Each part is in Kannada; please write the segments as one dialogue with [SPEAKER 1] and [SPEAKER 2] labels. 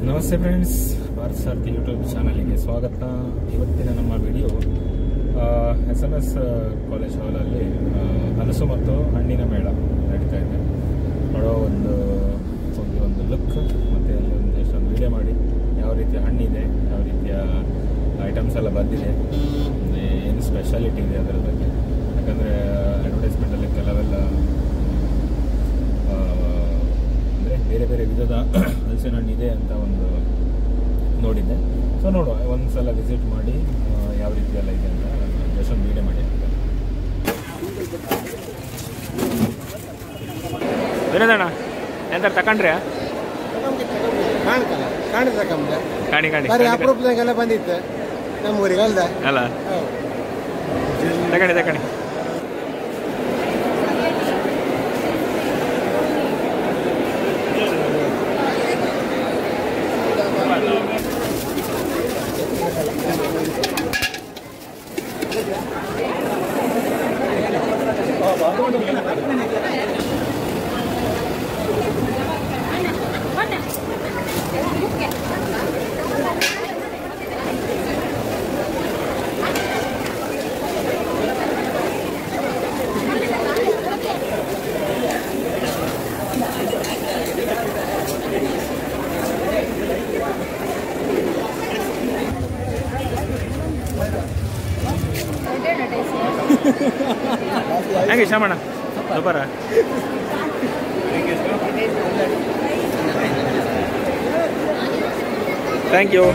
[SPEAKER 1] ನಮಸ್ತೆ ಫ್ರೆಂಡ್ಸ್ ಭಾರತ್ ಸಾರ್ಥಿ ಯೂಟ್ಯೂಬ್ ಚಾನಲಿಗೆ ಸ್ವಾಗತ ಇವತ್ತಿನ ನಮ್ಮ video S M S college ಹಾಲಲ್ಲಿ ಆ, ಹಲಸು ಮತ್ತು ಹಣ್ಣಿನ ಮೇಳ ನಡೀತಾ ಇದೆ ನೋಡೋ ಒಂದು ಒಂದು ಒಂದು ಲುಕ್ ಮತ್ತು ಅಲ್ಲಿ ಒಂದು ಎಷ್ಟೊಂದು ವಿಡಿಯೋ ಮಾಡಿ ಯಾವ ರೀತಿಯ ಹಣ್ಣಿದೆ ಯಾವ ರೀತಿಯ ಐಟಮ್ಸ್ ಎಲ್ಲ ಬಂದಿದೆ ಮತ್ತೆ ಏನು ಸ್ಪೆಷಾಲಿಟಿ ಇದೆ ಅದರ ಬಗ್ಗೆ ಯಾಕಂದರೆ ಅಡ್ವರ್ಟೈಸ್ಮೆಂಟಲ್ಲಿ ಕೆಲವೆಲ್ಲ ಅಂದರೆ ಬೇರೆ ಬೇರೆ ವಿಧದ ಹಲಸಿನ ಹಣ್ಣು ಇದೆ ಅಂತ ಒಂದು ನೋಡಿದ್ದೆ ಸೊ ನೋಡುವ ಒಂದು ಸಲ ವಿಸಿಟ್ ಮಾಡಿ ಆ, ಯಾವ ರೀತಿ ಎಲ್ಲ ಇದೆ ಅಂತ ಜಸ್ಟ್ ಒಂದು ವೀಡಿಯೋ ಮಾಡಿ ವಿನೋದಣ್ಣ ಎಂತ ತಕೊಂಡ್ರೆ
[SPEAKER 2] ಕಾಣ್ತಲ್ಲ ಕಾಣಿದ ಕಮ್ಮಿ
[SPEAKER 1] ಕಾಣಿ ಕಾಣಿ
[SPEAKER 2] ಬರೀ ಅಪರೂಪದಾಗೆಲ್ಲ ಬಂದಿತ್ತು ನಮ್ಮೂರಿಗೆ ಅಲ್ದ
[SPEAKER 1] ಅಲ್ಲ ತಗಣಿ ತಗಣಿ ಹೆಂಗೆ ಶ್ಯಾಮಣ್ಣ ಸೂಪರ ಥ್ಯಾಂಕ್ ಯು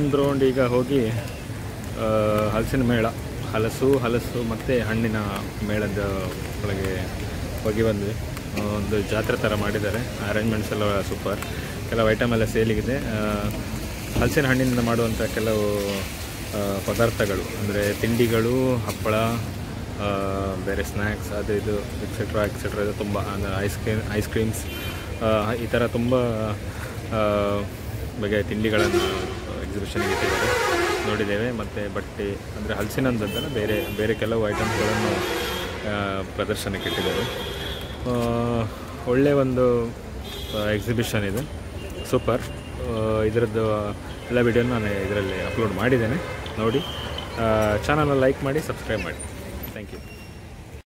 [SPEAKER 1] ಒಂದು ರೌಂಡ್ ಈಗ ಹೋಗಿ ಆ, ಹಲಸಿನ ಮೇಳ ಹಲಸು ಹಲಸು ಮತ್ತು ಹಣ್ಣಿನ ಮೇಳದ ಒಳಗೆ ಹೋಗಿ ಬಂದ್ವಿ ಆ, ಒಂದು ಜಾತ್ರೆ ಥರ ಮಾಡಿದ್ದಾರೆ ಅರೇಂಜ್ಮೆಂಟ್ಸ್ ಎಲ್ಲ ಸೂಪರ್ ಕೆಲವು ಐಟಮ್ ಎಲ್ಲ ಸೇಲಿಗಿದೆ ಆ, ಹಲಸಿನ ಹಣ್ಣಿನಿಂದ ಮಾಡುವಂಥ ಕೆಲವು ಆ, ಪದಾರ್ಥಗಳು ಅಂದರೆ ತಿಂಡಿಗಳು ಹಪ್ಪಳ ಆ, ಬೇರೆ ಸ್ನ್ಯಾಕ್ಸ್ ಅದು ಇದು ಎಕ್ಸೆಟ್ರಾ ಎಕ್ಸೆಟ್ರಾ ಇದು ತುಂಬ ಅಂದರೆ ಐಸ್ ಕ್ರೀಮ್ ಐಸ್ ಕ್ರೀಮ್ಸ್ ಈ ಥರ ತುಂಬ ಆ, ಬಗೆಯ ತಿಂಡಿಗಳನ್ನು ಎಕ್ಸಿಬಿಷನ್ಗೆ ಇಟ್ಟಿದ್ದಾರೆ ನೋಡಿದ್ದೇವೆ ಮತ್ತು ಬಟ್ಟೆ ಅಂದರೆ ಹಲಸಿನಂದಂತಲ್ಲ ಬೇರೆ ಬೇರೆ ಕೆಲವು ಐಟಮ್ಸ್ಗಳನ್ನು ಪ್ರದರ್ಶನಕ್ಕೆ ಇಟ್ಟಿದ್ದಾರೆ ಆ, ಒಳ್ಳೆಯ ಒಂದು ಎಕ್ಸಿಬಿಷನ್ ಇದು ಸೂಪರ್ ಇದರದ್ದು ಎಲ್ಲ ವಿಡಿಯೋನ ನಾನು ಇದರಲ್ಲಿ ಅಪ್ಲೋಡ್ ಮಾಡಿದ್ದೇನೆ ನೋಡಿ ಚಾನಲ್ನ ಲೈಕ್ ಮಾಡಿ ಸಬ್ಸ್ಕ್ರೈಬ್ ಮಾಡಿ